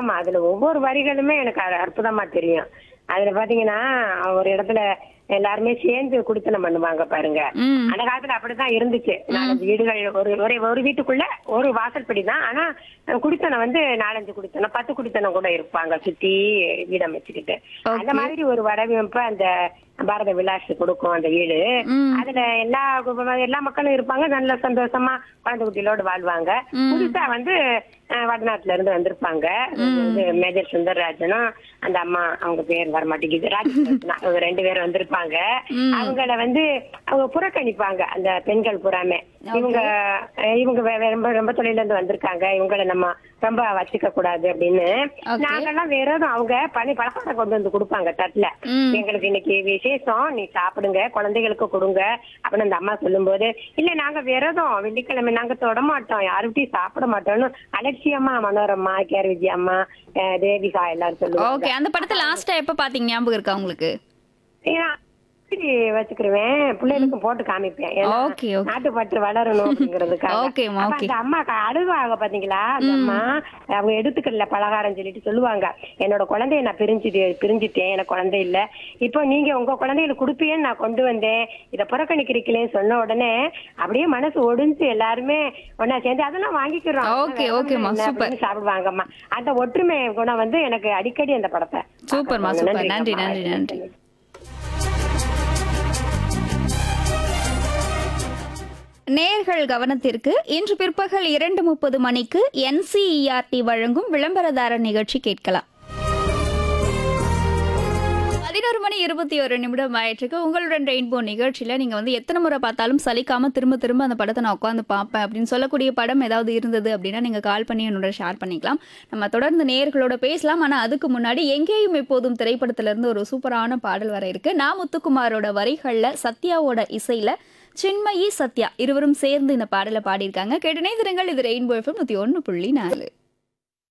ஆமா அதுல ஒவ்வொரு வரிகளுமே எனக்கு அது அற்புதமா தெரியும் அதுல பாத்தீங்கன்னா ஒரு இடத்துல எல்லாருமே சேர்ந்து குடித்தனம் பண்ணுவாங்க பாருங்க ம் அந்த காலத்துல அப்படித்தான் இருந்துச்சு நாலஞ்சு வீடுகள் ஒரு ஒரே ஒரு வீட்டுக்குள்ள ஒரு வாசல்படி தான் ஆனா அஹ், குடித்தனம் வந்து நாலஞ்சு குடித்தனம் பத்து குடித்தனம் கூட இருப்பாங்க சுத்தி வீடம் வச்சுக்கிட்டு அந்த Okay. மாதிரி ஒரு வடவியமைப்பு அந்த பாரத விலாஸ் கொடுக்கும் அந்த வீடு ம். அதுல எல்லா குடும்ப- எல்லா மக்களும் இருப்பாங்க நல்ல சந்தோஷமா குழந்தை குட்டிகளோடு வாழ்வாங்க ம். புதுசா வந்து அஹ், வடநாட்டுல இருந்து வந்திருப்பாங்க வந்து மேஜர் சுந்தரராஜனும் அந்த அம்மா அவங்க பேர் வர மாட்டேங்குது ராஜரத்னா அவங்க ரெண்டு பேரும் வந்திருப்பாங்க ம். அவங்கள வந்து அவங்க புறக்கணிப்பாங்க அந்த பெண்கள் புறாமே இவங்க அஹ், இவங்க வே- வே- ரொம்ப ரொம்ப தொழில இருந்து வந்திருக்காங்க இவங்கள நம்ம ரொம்ப வச்சுக்க கூடாது அப்படின்னு Okay. நாங்கெல்லாம் வேற எதுவும் அவங்க பனி பலகாரம் கொண்டு வந்து கொடுப்பாங்க தட்டுல ம். எங்களுக்கு இன்னைக்கு விசேஷம் நீ சாப்பிடுங்க குழந்தைகளுக்கு கொடுங்க அப்படின்னு அந்த அம்மா சொல்லும்போது இல்ல நாங்க விரதம் வெள்ளிக்கிழமை நாங்க தொட மாட்டோம் யாருக்கிட்டையும் சாப்பிட மாட்டோம்னு அலட்சியமா மனோரமா கேர் விஜய் அம்மா அஹ், தேவிகா எல்லாரும் சொல்லுவாங்க ஓகே அந்த படத்தை லாஸ்டா எப்ப பாத்தீங்க ஞாபகம் இருக்கா உங்களுக்கு ஏன்னா, இப்படி வச்சுக்கிருவேன் பிள்ளைகளுக்கும் போட்டு காமிப்பேன் ஏன்னா, Okay, okay. நாட்டுப்பற்று வளரணும் அப்படிங்கிறதுக்காக Okay, மா, அப்ப okay. அந்த அம்மா க- அழுவாங்க பாத்தீங்களா அந்த அம்மா அவங்க எடுத்துக்கல பலகாரம் சொல்லிட்டு சொல்லுவாங்க என்னோட குழந்தைய நான் பிரிஞ்சுட்டு பிரிஞ்சுட்டேன் எனக்கு குழந்தை இல்ல இப்போ நீங்க உங்க குழந்தைகளுக்கு கொடுப்பீன்னு நான் கொண்டு வந்தேன் இத புறக்கணிக்கிறீங்களேன்னு சொன்ன உடனே அப்படியே மனசு ஒடிஞ்சு எல்லாருமே ஒன்னா சேர்ந்து அதெல்லாம் வாங்கிக்கிறோம் Okay, அதெல்லாம் okay, மா, என்ன super. அப்படின்னு சாப்பிடுவாங்கம்மா அந்த ஒற்றுமை குணம் வந்து எனக்கு அடிக்கடி அந்த படத்தை சூப்பர்மா, பார்க்கணும். சூப்பர். நன்றி, நன்றிங்கம்மா. நன்றி, நன்றி. நேர்கள் கவனத்திற்கு இன்று பிற்பகல் இரண்டு முப்பது மணிக்கு என்சிஇஆர்டி வழங்கும் விளம்பரதார நிகழ்ச்சி கேட்கலாம் பதினோரு மணி இருபத்தி ஒரு நிமிடம் ஆயிட்டுருக்கு உங்களுடன் ரெயின்போ நிகழ்ச்சியில் நீங்கள் வந்து எத்தனை முறை பார்த்தாலும் சலிக்காம திரும்ப திரும்ப அந்த படத்தை நான் உட்காந்து பார்ப்பேன் அப்படின்னு சொல்லக்கூடிய படம் ஏதாவது இருந்தது அப்படின்னா நீங்கள் கால் பண்ணி என்னோட ஷேர் பண்ணிக்கலாம் நம்ம தொடர்ந்து நேயர்களோட பேசலாம் ஆனால் அதுக்கு முன்னாடி எங்கேயும் எப்போதும் திரைப்படத்திலிருந்து ஒரு சூப்பரான பாடல் வர இருக்கு நான் முத்துக்குமாரோட வரிகளில் சத்யாவோட இசையில் சின்மயி சத்யா இருவரும் சேர்ந்து இந்த பாடலை பாடியிருக்காங்க கேட்டனே திருங்கள் இது ரெயின்போ எஃப்எம் நூற்றி ஒன்று புள்ளி நாலு